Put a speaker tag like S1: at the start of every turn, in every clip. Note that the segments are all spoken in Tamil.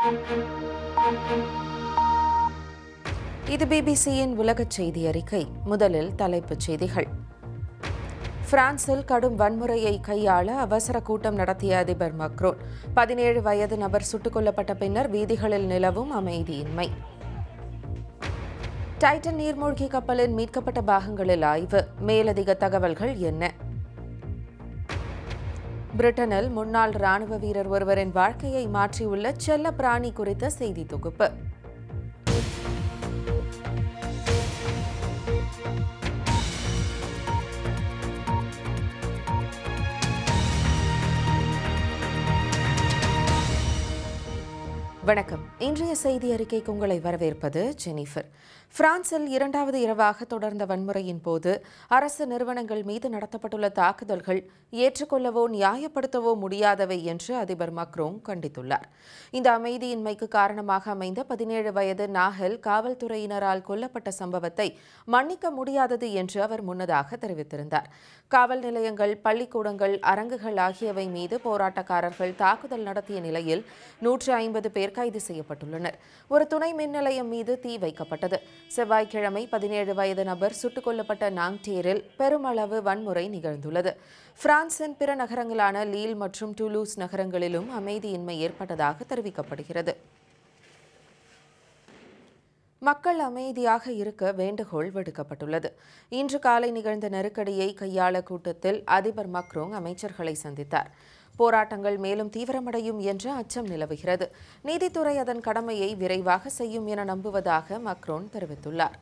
S1: இது பிபிசியின் உலகச் செய்தி அறிக்கை முதலில் தலைப்புச் செய்திகள் பிரான்சில் கடும் வன்முறையை கையாள அவசர கூட்டம் நடத்திய அதிபர் மக்ரோன் பதினேழு வயது நபர் சுட்டுக் கொல்லப்பட்ட பின்னர் வீதிகளில் நிலவும் அமைதியின்மை டைட்டன் நீர்மூழ்கி கப்பலின் மீட்கப்பட்ட பாகங்களில் ஆய்வு மேலதிக தகவல்கள் என்ன பிரிட்டனில் முன்னாள் ராணுவ வீரர் ஒருவரின் வாழ்க்கையை மாற்றியுள்ள செல்ல பிராணி குறித்த செய்தி தொகுப்பு வணக்கம் இன்றைய செய்தி அறிக்கைக்கு உங்களை வரவேற்பது ஜெனிஃபர் பிரான்சில் இரண்டாவது இரவாக தொடர்ந்த வன்முறையின் போது அரசு நிறுவனங்கள் மீது நடத்தப்பட்டுள்ள தாக்குதல்கள் ஏற்றுக்கொள்ளவோ நியாயப்படுத்தவோ முடியாதவை என்று அதிபர் மக்ரோங் கண்டித்துள்ளார் இந்த அமைதியின்மைக்கு காரணமாக அமைந்த பதினேழு வயது நாகல் காவல்துறையினரால் கொல்லப்பட்ட சம்பவத்தை மன்னிக்க முடியாதது என்று அவர் முன்னதாக தெரிவித்திருந்தார் காவல் நிலையங்கள் பள்ளிக்கூடங்கள் அரங்குகள் ஆகியவை மீது போராட்டக்காரர்கள் தாக்குதல் நடத்திய நிலையில் நூற்று ஐம்பது பேர் கைது செய்யப்பட்டுள்ளனர் ஒரு துணை மின் நிலையம் மீது தீ வைக்கப்பட்டது செவ்வாய்க்கிழமை பதினேழு வயது நபர் சுட்டுக் கொல்லப்பட்ட நாங்டேரில் பெருமளவு வன்முறை நிகழ்ந்துள்ளது பிரான்சின் பிற நகரங்களான லீல் மற்றும் டூலூஸ் நகரங்களிலும் அமைதியின்மை ஏற்பட்டதாக தெரிவிக்கப்படுகிறது மக்கள் அமைதியாக இருக்க வேண்டுகோள் விடுக்கப்பட்டுள்ளது இன்று காலை நிகழ்ந்த நெருக்கடியை கையாள கூட்டத்தில் அதிபர் மக்ரோங் அமைச்சர்களை சந்தித்தார் போராட்டங்கள் மேலும் தீவிரமடையும் என்ற அச்சம் நிலவுகிறது நீதித்துறை அதன் கடமையை விரைவாக செய்யும் என நம்புவதாக மக்ரோன் தெரிவித்துள்ளார்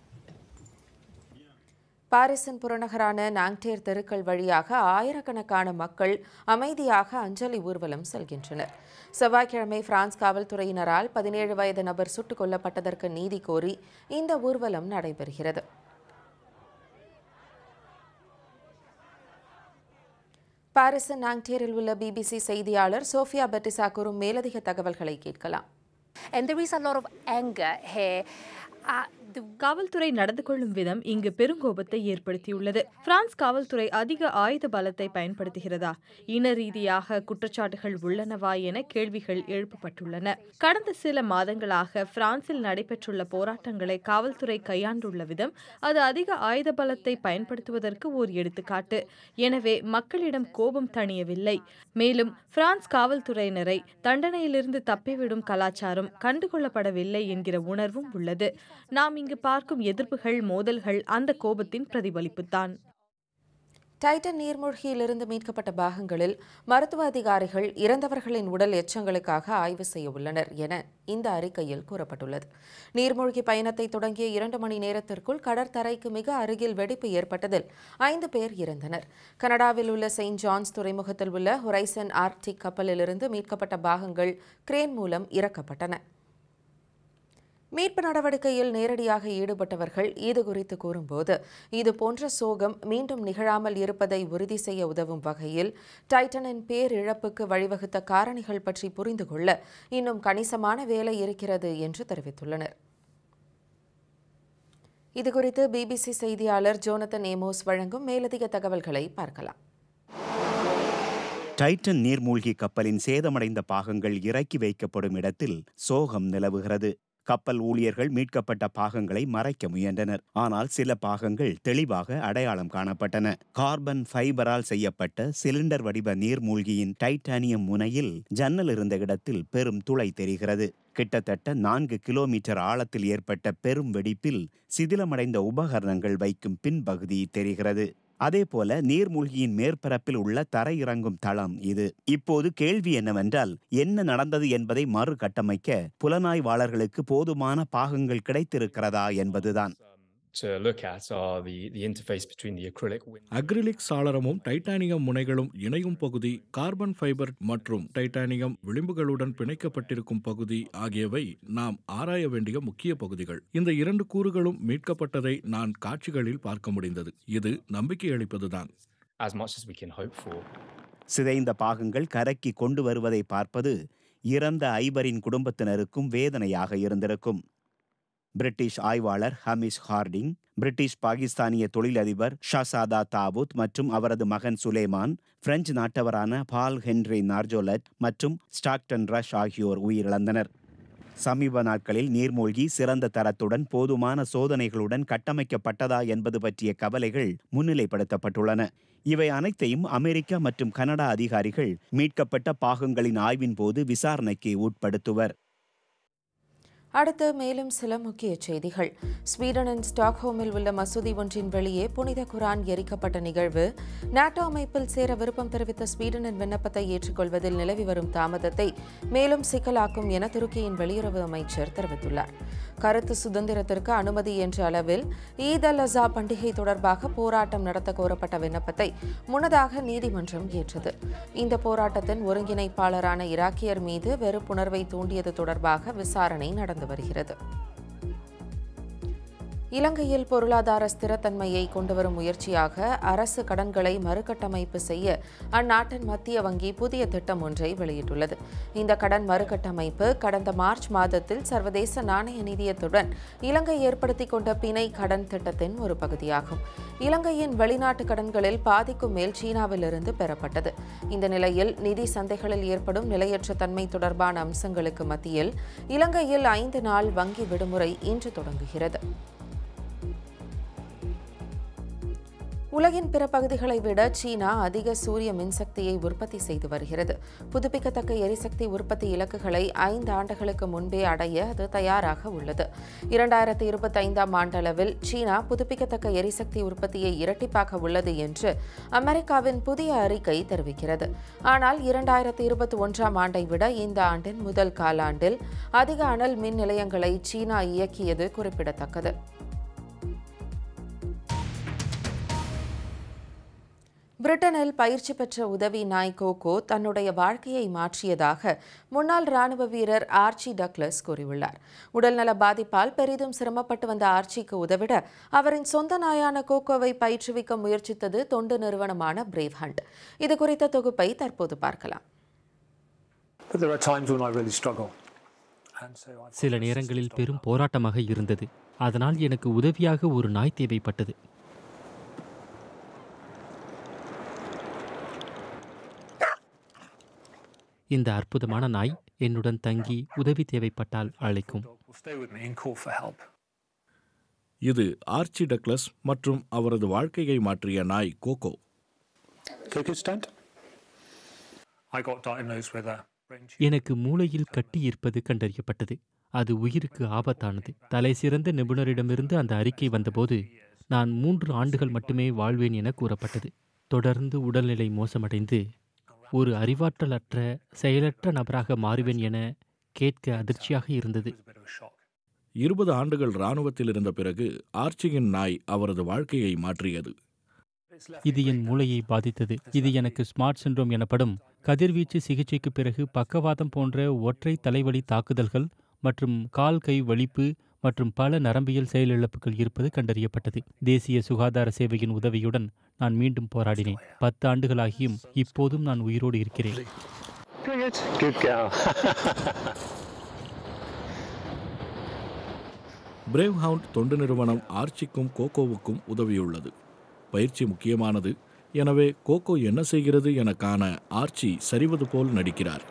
S1: பாரிஸின் புறநகரான நாங்டேர் தெருக்கள் வழியாக ஆயிரக்கணக்கான மக்கள் அமைதியாக அஞ்சலி ஊர்வலம் செல்கின்றனர் செவ்வாய்க்கிழமை பிரான்ஸ் காவல்துறையினரால் பதினேழு வயது நபர் சுட்டுக் கொல்லப்பட்டதற்கு நீதி கோரி இந்த ஊர்வலம் நடைபெறுகிறது பாரிஸின் நாங்டேரில் உள்ள பிபிசி செய்தியாளர் சோஃபியா பெட்டிசா கூறும் மேலதிக தகவல்களை கேட்கலாம்
S2: And there is a lot of anger here. Uh, the
S3: காவல்துறை நடந்து கொள்ளும் விதம் இங்கு பெருங்கோபத்தை ஏற்படுத்தியுள்ளது பிரான்ஸ் காவல்துறை அதிக ஆயுத பலத்தை பயன்படுத்துகிறதா இன ரீதியாக குற்றச்சாட்டுகள் உள்ளனவா என கேள்விகள் எழுப்பப்பட்டுள்ளன கடந்த சில மாதங்களாக பிரான்சில் நடைபெற்றுள்ள போராட்டங்களை காவல்துறை கையாண்டுள்ள விதம் அது அதிக ஆயுத பலத்தை பயன்படுத்துவதற்கு ஓர் எடுத்துக்காட்டு எனவே மக்களிடம் கோபம் தணியவில்லை மேலும் பிரான்ஸ் காவல்துறையினரை தண்டனையிலிருந்து தப்பிவிடும் கலாச்சாரம் கண்டுகொள்ளப்படவில்லை என்கிற உணர்வும் உள்ளது நாம் இங்கு பார்க்கும் எதிர்ப்புகள் மோதல்கள் அந்த கோபத்தின் பிரதிபலிப்புத்தான்
S1: டைட்டன் நீர்மூழ்கியிலிருந்து மீட்கப்பட்ட பாகங்களில் மருத்துவ அதிகாரிகள் இறந்தவர்களின் உடல் எச்சங்களுக்காக ஆய்வு செய்ய உள்ளனர் என இந்த அறிக்கையில் கூறப்பட்டுள்ளது நீர்மூழ்கி பயணத்தை தொடங்கிய இரண்டு மணி நேரத்திற்குள் கடற்தரைக்கு மிக அருகில் வெடிப்பு ஏற்பட்டதில் ஐந்து பேர் இறந்தனர் கனடாவில் உள்ள செயின்ட் ஜான்ஸ் துறைமுகத்தில் உள்ள ஹொரைசன் ஆர்க்டிக் கப்பலிலிருந்து மீட்கப்பட்ட பாகங்கள் கிரேன் மூலம் இறக்கப்பட்டன மீட்பு நடவடிக்கையில் நேரடியாக ஈடுபட்டவர்கள் இது குறித்து கூறும்போது இது போன்ற சோகம் மீண்டும் நிகழாமல் இருப்பதை உறுதி செய்ய உதவும் வகையில் டைட்டனின் பேரிழப்புக்கு வழிவகுத்த காரணிகள் பற்றி புரிந்து கொள்ள இன்னும் கணிசமான வேலை இருக்கிறது என்று தெரிவித்துள்ளனர் இதுகுறித்து பிபிசி செய்தியாளர் ஜோனத்தன் ஏமோஸ் வழங்கும் மேலதிக தகவல்களை பார்க்கலாம்
S4: டைட்டன் நீர்மூழ்கி கப்பலின் சேதமடைந்த பாகங்கள் இறக்கி வைக்கப்படும் இடத்தில் சோகம் நிலவுகிறது கப்பல் ஊழியர்கள் மீட்கப்பட்ட பாகங்களை மறைக்க முயன்றனர் ஆனால் சில பாகங்கள் தெளிவாக அடையாளம் காணப்பட்டன கார்பன் ஃபைபரால் செய்யப்பட்ட சிலிண்டர் வடிவ நீர்மூழ்கியின் டைட்டானியம் முனையில் ஜன்னல் இருந்த இடத்தில் பெரும் துளை தெரிகிறது கிட்டத்தட்ட நான்கு கிலோமீட்டர் ஆழத்தில் ஏற்பட்ட பெரும் வெடிப்பில் சிதிலமடைந்த உபகரணங்கள் வைக்கும் பின்பகுதி தெரிகிறது அதேபோல நீர்மூழ்கியின் மேற்பரப்பில் உள்ள தரையிறங்கும் தளம் இது இப்போது கேள்வி என்னவென்றால் என்ன நடந்தது என்பதை மறு கட்டமைக்க புலனாய்வாளர்களுக்கு போதுமான பாகங்கள் கிடைத்திருக்கிறதா என்பதுதான்
S5: to look at are the, the interface between the acrylic window.
S6: Acrylic சாளரமும் டைட்டானியம் முனைகளும் இணையும் பகுதி கார்பன் ஃபைபர் மற்றும் டைட்டானியம் விளிம்புகளுடன் பிணைக்கப்பட்டிருக்கும் பகுதி ஆகியவை நாம் ஆராய வேண்டிய முக்கிய பகுதிகள் இந்த இரண்டு கூறுகளும் மீட்கப்பட்டதை நான் காட்சிகளில் பார்க்க முடிந்தது இது நம்பிக்கை அளிப்பதுதான்
S5: as much as we can hope for.
S4: சிதைந்த பாகங்கள் கரைக்கு கொண்டு வருவதை பார்ப்பது இறந்த ஐவரின் குடும்பத்தினருக்கும் வேதனையாக இருந்திருக்கும் பிரிட்டிஷ் ஆய்வாளர் ஹமிஷ் ஹார்டிங் பிரிட்டிஷ் பாகிஸ்தானிய தொழிலதிபர் ஷாசாதா தாவூத் மற்றும் அவரது மகன் சுலேமான் பிரெஞ்சு நாட்டவரான பால் ஹென்ரி நார்ஜோலட் மற்றும் ஸ்டாக்டன் ரஷ் ஆகியோர் உயிரிழந்தனர் சமீப நாட்களில் நீர்மூழ்கி சிறந்த தரத்துடன் போதுமான சோதனைகளுடன் கட்டமைக்கப்பட்டதா என்பது பற்றிய கவலைகள் முன்னிலைப்படுத்தப்பட்டுள்ளன இவை அனைத்தையும் அமெரிக்கா மற்றும் கனடா அதிகாரிகள் மீட்கப்பட்ட பாகங்களின் ஆய்வின் போது விசாரணைக்கு உட்படுத்துவர்
S1: அடுத்து மேலும் சில முக்கிய செய்திகள் ஸ்வீடனின் ஸ்டாக்ஹோமில் உள்ள மசூதி ஒன்றின் வெளியே புனித குரான் எரிக்கப்பட்ட நிகழ்வு நாட்டோ அமைப்பில் சேர விருப்பம் தெரிவித்த ஸ்வீடனின் விண்ணப்பத்தை ஏற்றுக்கொள்வதில் நிலவி வரும் தாமதத்தை மேலும் சிக்கலாக்கும் என துருக்கியின் வெளியுறவு அமைச்சர் தெரிவித்துள்ளார் கருத்து சுதந்திரத்திற்கு அனுமதி என்ற அளவில் ஈத் அல் அசா பண்டிகை தொடர்பாக போராட்டம் நடத்த கோரப்பட்ட விண்ணப்பத்தை முன்னதாக நீதிமன்றம் ஏற்றது இந்த போராட்டத்தின் ஒருங்கிணைப்பாளரான ஈராக்கியர் மீது வெறுப்புணர்வை தூண்டியது தொடர்பாக விசாரணை நடந்து வருகிறது இலங்கையில் பொருளாதார ஸ்திரத்தன்மையை கொண்டுவரும் முயற்சியாக அரசு கடன்களை மறுகட்டமைப்பு செய்ய அந்நாட்டின் மத்திய வங்கி புதிய திட்டம் ஒன்றை வெளியிட்டுள்ளது இந்த கடன் மறுகட்டமைப்பு கடந்த மார்ச் மாதத்தில் சர்வதேச நாணய நிதியத்துடன் இலங்கை ஏற்படுத்தி கொண்ட பிணை கடன் திட்டத்தின் ஒரு பகுதியாகும் இலங்கையின் வெளிநாட்டு கடன்களில் பாதிக்கும் மேல் சீனாவிலிருந்து பெறப்பட்டது இந்த நிலையில் நிதி சந்தைகளில் ஏற்படும் நிலையற்ற தன்மை தொடர்பான அம்சங்களுக்கு மத்தியில் இலங்கையில் ஐந்து நாள் வங்கி விடுமுறை இன்று தொடங்குகிறது உலகின் பிற பகுதிகளை விட சீனா அதிக சூரிய மின்சக்தியை உற்பத்தி செய்து வருகிறது புதுப்பிக்கத்தக்க எரிசக்தி உற்பத்தி இலக்குகளை ஐந்து ஆண்டுகளுக்கு முன்பே அடைய அது தயாராக உள்ளது இரண்டாயிரத்தி இருபத்தைந்தாம் ஆண்டளவில் சீனா புதுப்பிக்கத்தக்க எரிசக்தி உற்பத்தியை இரட்டிப்பாக்க உள்ளது என்று அமெரிக்காவின் புதிய அறிக்கை தெரிவிக்கிறது ஆனால் இரண்டாயிரத்தி இருபத்தி ஒன்றாம் ஆண்டை விட இந்த ஆண்டின் முதல் காலாண்டில் அதிக அனல் மின் நிலையங்களை சீனா இயக்கியது குறிப்பிடத்தக்கது பிரிட்டனில் பயிற்சி பெற்ற உதவி நாய் கோகோ தன்னுடைய வாழ்க்கையை மாற்றியதாக முன்னாள் ராணுவ வீரர் ஆர்ச்சி டக்ளஸ் கூறியுள்ளார் உடல்நல பாதிப்பால் பெரிதும் சிரமப்பட்டு வந்த ஆர்ச்சிக்கு உதவிட அவரின் சொந்த நாயான கோகோவை பயிற்றுவிக்க முயற்சித்தது தொண்டு நிறுவனமான பிரேவ் ஹண்ட் இது குறித்த தொகுப்பை தற்போது பார்க்கலாம்
S7: But there are times when I really struggle. And so I
S8: சில நேரங்களில் பெரும் போராட்டமாக இருந்தது அதனால் எனக்கு உதவியாக ஒரு நாய் தேவைப்பட்டது இந்த அற்புதமான நாய் என்னுடன் தங்கி உதவி தேவைப்பட்டால் அழைக்கும்
S7: dog will stay with me and call for help.
S6: இது ஆர்ச்சி டக்ளஸ் மற்றும் அவரது வாழ்க்கையை மாற்றிய நாய் Coco
S7: Coco stand. I got diagnosed with a brain tumor.
S8: எனக்கு மூளையில் கட்டி இருப்பது கண்டறியப்பட்டது அது உயிருக்கு ஆபத்தானது தலை சிறந்த நிபுணரிடமிருந்து அந்த அறிக்கை வந்தபோது நான் மூன்று ஆண்டுகள் மட்டுமே வாழ்வேன் என கூறப்பட்டது தொடர்ந்து உடல்நிலை மோசமடைந்து ஒரு அறிவாற்றலற்ற செயலற்ற நபராக மாறுவேன் என கேட்க அதிர்ச்சியாக இருந்தது
S7: It was a bit of a shock.
S6: இருபது ஆண்டுகள் இராணுவத்தில் இருந்த பிறகு ஆர்ச்சியின் நாய் அவரது வாழ்க்கையை மாற்றியது
S7: It's left
S8: இது என் மூளையை பாதித்தது இது எனக்கு ஸ்மார்ட் சிண்ட்ரோம் எனப்படும் கதிர்வீச்சு சிகிச்சைக்கு பிறகு பக்கவாதம் போன்ற ஒற்றை தலைவலி தாக்குதல்கள் மற்றும் கால் கை வலிப்பு மற்றும் பல நரம்பியல் செயலிழப்புகள் இருப்பது கண்டறியப்பட்டது தேசிய சுகாதார சேவையின் உதவியுடன் நான் மீண்டும் போராடினேன் பத்து ஆண்டுகளாகியும் இப்போதும் நான் உயிரோடு இருக்கிறேன்
S7: Good. Good girl.
S6: Brave Hound தொண்டு நிறுவனம் ஆர்ச்சிக்கும் கோகோவுக்கும் உதவியுள்ளது பயிற்சி முக்கியமானது எனவே கோகோ என்ன செய்கிறது என காண ஆர்ச்சி சரிவது போல் நடிக்கிறார்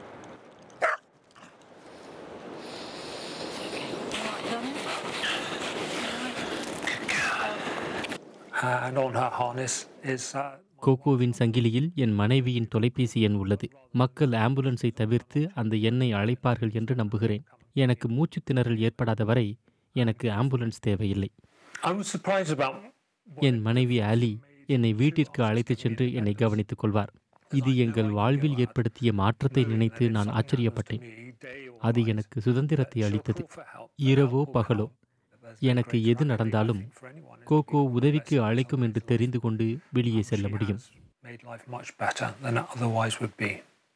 S7: Uh, and on her harness is uh,
S8: கோகோவின் சங்கிலியில் என் மனைவியின் தொலைபேசி எண் உள்ளது மக்கள் ஆம்புலன்ஸை தவிர்த்து அந்த எண்ணை அழைப்பார்கள் என்று நம்புகிறேன் எனக்கு மூச்சுத் திணறல் ஏற்படாத வரை எனக்கு ஆம்புலன்ஸ் தேவையில்லை
S7: I was surprised about
S8: என் மனைவி ஆலி என்னை வீட்டிற்கு அழைத்துச் சென்று என்னை கவனித்துக் கொள்வார் இது எங்கள் வாழ்வில் ஏற்படுத்திய மாற்றத்தை நினைத்து நான் ஆச்சரியப்பட்டேன் அது எனக்கு சுதந்திரத்தை அளித்தது இரவோ பகலோ எனக்கு எது நடந்தாலும் கோகோ உதவிக்கு அழைக்கும் என்று தெரிந்து கொண்டு வெளியே செல்ல முடியும்
S7: made life much better than it otherwise would be.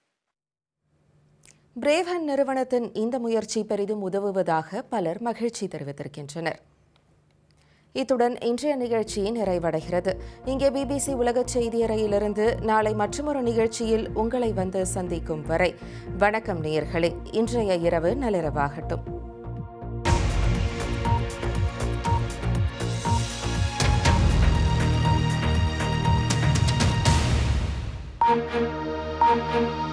S1: பிரேவன் நிறுவனத்தின் இந்த முயற்சி பெரிதும் உதவுவதாக பலர் மகிழ்ச்சி தெரிவித்திருக்கின்றனர் இத்துடன் இன்றைய நிகழ்ச்சி நிறைவடைகிறது இங்கே பிபிசி உலக செய்தியறையிலிருந்து நாளை மற்றொரு நிகழ்ச்சியில் உங்களை வந்து சந்திக்கும் வரை வணக்கம் நேயர்களே இன்றைய இரவு நள்ளிரவாகட்டும்
S9: Thank you.